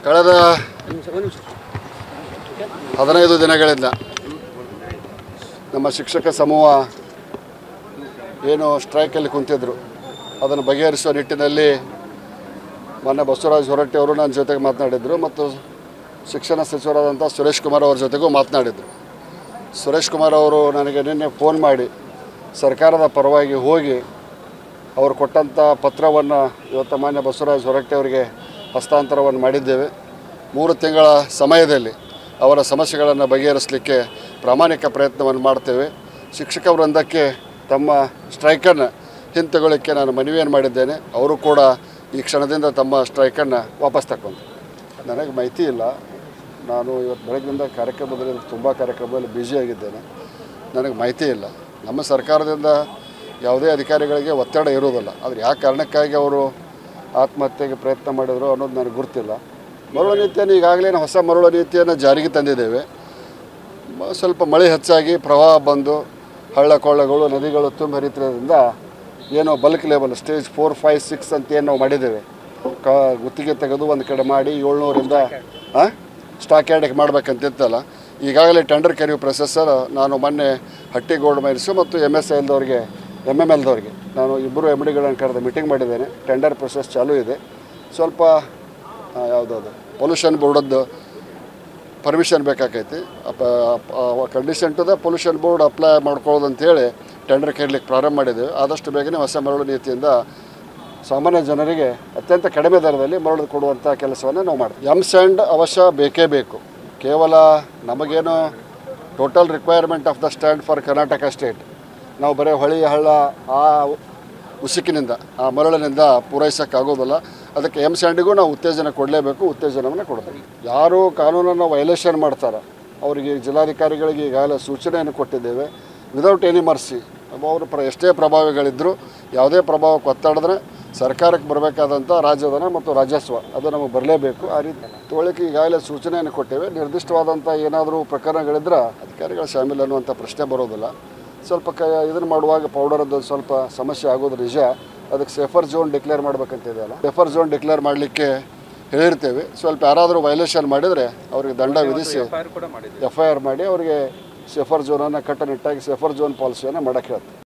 ಕಳೆದ ಹದಿನೈದು ದಿನಗಳಿಂದ ನಮ್ಮ ಶಿಕ್ಷಕ ಸಮೂಹ ಏನು ಸ್ಟ್ರೈಕಲ್ಲಿ ಕುಂತಿದ್ರು ಅದನ್ನು ಬಗೆಹರಿಸುವ ನಿಟ್ಟಿನಲ್ಲಿ ಮೊನ್ನೆ ಬಸವರಾಜ ಹೊರಟ್ಟಿ ಅವರು ನನ್ನ ಜೊತೆಗೆ ಮಾತನಾಡಿದರು ಮತ್ತು ಶಿಕ್ಷಣ ಸಚಿವರಾದಂಥ ಸುರೇಶ್ ಕುಮಾರ್ ಅವ್ರ ಜೊತೆಗೂ ಮಾತನಾಡಿದರು ಸುರೇಶ್ ಕುಮಾರ್ ಅವರು ನನಗೆ ನಿನ್ನೆ ಫೋನ್ ಮಾಡಿ ಸರ್ಕಾರದ ಪರವಾಗಿ ಹೋಗಿ ಅವರು ಕೊಟ್ಟಂಥ ಪತ್ರವನ್ನು ಇವತ್ತು ಮಾನ್ಯ ಬಸವರಾಜ ಹೊರಟ್ಟಿ ಅವರಿಗೆ ಹಸ್ತಾಂತರವನ್ನು ಮಾಡಿದ್ದೇವೆ ಮೂರು ತಿಂಗಳ ಸಮಯದಲ್ಲಿ ಅವರ ಸಮಸ್ಯೆಗಳನ್ನು ಬಗೆಹರಿಸಲಿಕ್ಕೆ ಪ್ರಾಮಾಣಿಕ ಪ್ರಯತ್ನವನ್ನು ಮಾಡ್ತೇವೆ ಶಿಕ್ಷಕ ವೃಂದಕ್ಕೆ ತಮ್ಮ ಸ್ಟ್ರೈಕನ್ನು ಹಿಂತೆಗೊಳ್ಳಿಕ್ಕೆ ನಾನು ಮನವಿಯನ್ನು ಮಾಡಿದ್ದೇನೆ ಅವರು ಕೂಡ ಈ ಕ್ಷಣದಿಂದ ತಮ್ಮ ಸ್ಟ್ರೈಕನ್ನು ವಾಪಸ್ ತಗೊಂಡು ನನಗೆ ಮಾಹಿತಿ ಇಲ್ಲ ನಾನು ಇವತ್ತು ಬೆಳಗ್ಗಿನಿಂದ ಕಾರ್ಯಕ್ರಮದಲ್ಲಿ ತುಂಬ ಕಾರ್ಯಕ್ರಮದಲ್ಲಿ ಬ್ಯುಸಿಯಾಗಿದ್ದೇನೆ ನನಗೆ ಮಾಹಿತಿ ಇಲ್ಲ ನಮ್ಮ ಸರ್ಕಾರದಿಂದ ಯಾವುದೇ ಅಧಿಕಾರಿಗಳಿಗೆ ಒತ್ತಡ ಇರುವುದಿಲ್ಲ ಆದರೆ ಯಾವ ಕಾರಣಕ್ಕಾಗಿ ಅವರು ಆತ್ಮಹತ್ಯೆಗೆ ಪ್ರಯತ್ನ ಮಾಡಿದ್ರು ಅನ್ನೋದು ನನಗೆ ಗುರ್ತಿಲ್ಲ ಮರಳು ನೀತಿಯನ್ನು ಈಗಾಗಲೇ ಹೊಸ ಮರಳು ನೀತಿಯನ್ನು ಜಾರಿಗೆ ತಂದಿದ್ದೇವೆ ಮ- ಸ್ವಲ್ಪ ಮಳೆ ಹೆಚ್ಚಾಗಿ ಪ್ರವಾಹ ಬಂದು ಹಳ್ಳ ಕೊಳ್ಳಗಳು ನದಿಗಳು ತುಂಬ ಹರಿತಿರೋದ್ರಿಂದ ಏನೋ bulk level stage four five six ಅಂತ ಏನು ನಾವು ಮಾಡಿದ್ದೇವೆ ಕ ಗುತ್ತಿಗೆ ತೆಗೆದು ಒಂದು ಕಡೆ ಮಾಡಿ ಏಳ್ನೂರಿಂದ ಸ್ಟಾಕ್ ಯಾರ್ಡಿಗೆ ಮಾಡ್ಬೇಕಂತಿತ್ತಲ್ಲ ಈಗಾಗಲೇ ಟೆಂಡರ್ ಕರೆಯುವ ಪ್ರೊಸೆಸರ್ ನಾನು ಮೊನ್ನೆ ಹಟ್ಟಿ ಗೋಲ್ಡ್ ಮೈನ್ಸು ಮತ್ತು ಎಮ್ ಎಸ್ ಎಲ್ದವ್ರಿಗೆ ಎಮ್ ಎಮ್ ಎಲ್ದವ್ರಿಗೆ ನಾನು ಇಬ್ಬರು ಎಮ್ ಡಿಗಳನ್ನು ಕರೆದು ಮೀಟಿಂಗ್ ಮಾಡಿದ್ದೇನೆ ಟೆಂಡರ್ ಪ್ರೊಸೆಸ್ ಚಾಲೂ ಇದೆ ಸ್ವಲ್ಪ ಯಾವುದಾದ್ರು ಪೊಲ್ಯೂಷನ್ ಬೋರ್ಡದ್ದು ಪರ್ಮಿಷನ್ ಬೇಕಾಕೈತಿ condition to the pollution board apply ಮಾಡ್ಕೊಳ್ಳೋದು ಅಂತೇಳಿ ಟೆಂಡರ್ ಕರೀಲಿಕ್ಕೆ ಪ್ರಾರಂಭ ಮಾಡಿದ್ದೇವೆ ಆದಷ್ಟು ಬೇಗನೆ ಹೊಸ ಮರಳು ನೀತಿಯಿಂದ ಸಾಮಾನ್ಯ ಜನರಿಗೆ ಅತ್ಯಂತ ಕಡಿಮೆ ದರದಲ್ಲಿ ಮರಳು ಕೊಡುವಂಥ ಕೆಲಸವನ್ನು ನಾವು ಮಾಡ್ತೀವಿ ಎಮ್ ಸ್ಯಾಂಡ್ ಅವಶ್ಯ ಬೇಕೇ ಬೇಕು ಕೇವಲ ನಮಗೇನು total requirement of the stand for Karnataka state ನಾವು ಬರೀ ಹೊಳಿ ಹಳ್ಳ ಆ ಉಸುಕಿನಿಂದ ಆ ಮರಳಿನಿಂದ ಪೂರೈಸೋಕ್ಕಾಗೋದಿಲ್ಲ ಅದಕ್ಕೆ ಎಮ್ ಸ್ಯಾಂಡಿಗೂ ನಾವು ಉತ್ತೇಜನ ಕೊಡಲೇಬೇಕು ಉತ್ತೇಜನವನ್ನು ಕೊಡ್ತೀವಿ ಯಾರು ಕಾನೂನನ್ನು ವೈಲೇಷನ್ ಮಾಡ್ತಾರೆ ಅವರಿಗೆ ಜಿಲ್ಲಾಧಿಕಾರಿಗಳಿಗೆ ಈಗಾಗಲೇ ಸೂಚನೆಯನ್ನು ಕೊಟ್ಟಿದ್ದೇವೆ ವಿದೌಟ್ ಎನಿ ಮರ್ಸಿ ಅವರು ಪ್ರ ಎಷ್ಟೇ ಪ್ರಭಾವಿಗಳಿದ್ದರೂ ಯಾವುದೇ ಪ್ರಭಾವಕ್ಕೆ ಒತ್ತಾಡಿದ್ರೆ ಸರ್ಕಾರಕ್ಕೆ ಬರಬೇಕಾದಂಥ ರಾಜ್ಯಧನ ಮತ್ತು ರಾಜಸ್ವ ಅದು ನಮಗೆ ಬರಲೇಬೇಕು ಆ ರೀತಿ ತೊಗೊಳ್ಳಿಕ್ಕೆ ಈಗಾಗಲೇ ಸೂಚನೆಯನ್ನು ಕೊಟ್ಟೇವೆ ನಿರ್ದಿಷ್ಟವಾದಂಥ ಏನಾದರೂ ಪ್ರಕರಣಗಳಿದ್ರೆ ಅಧಿಕಾರಿಗಳ ಶಾಮೀಲು ಅನ್ನುವಂಥ ಪ್ರಶ್ನೆ ಬರೋದಿಲ್ಲ ಸ್ವಲ್ಪ ಕ ಇದನ್ನು ಮಾಡುವಾಗ ಪೌಡರದ್ದು ಸ್ವಲ್ಪ ಸಮಸ್ಯೆ ಆಗೋದು ನಿಜ ಅದಕ್ಕೆ ಸೇಫರ್ ಝೋನ್ ಡಿಕ್ಲೇರ್ ಮಾಡ್ಬೇಕಂತಿದೆಯಲ್ಲ ಸೇಫರ್ ಝೋನ್ ಡಿಕ್ಲೇರ್ ಮಾಡಲಿಕ್ಕೆ ಹೇಳಿರ್ತೇವೆ ಸ್ವಲ್ಪ ಯಾರಾದರೂ ವೈಲೇಷನ್ ಮಾಡಿದರೆ ಅವ್ರಿಗೆ ದಂಡ ವಿಧಿಸಿ ಎಫ್ ಐ ಆರ್ ಮಾಡಿ ಅವರಿಗೆ ಸೇಫರ್ ಝೋನನ್ನು ಕಟ್ಟುನಿಟ್ಟಾಗಿ ಸೇಫರ್ ಝೋನ್ ಪಾಲಿಸಿಯನ್ನು ಮಾಡೋಕ್ಕೆ ಹೇಳ್ತೀವಿ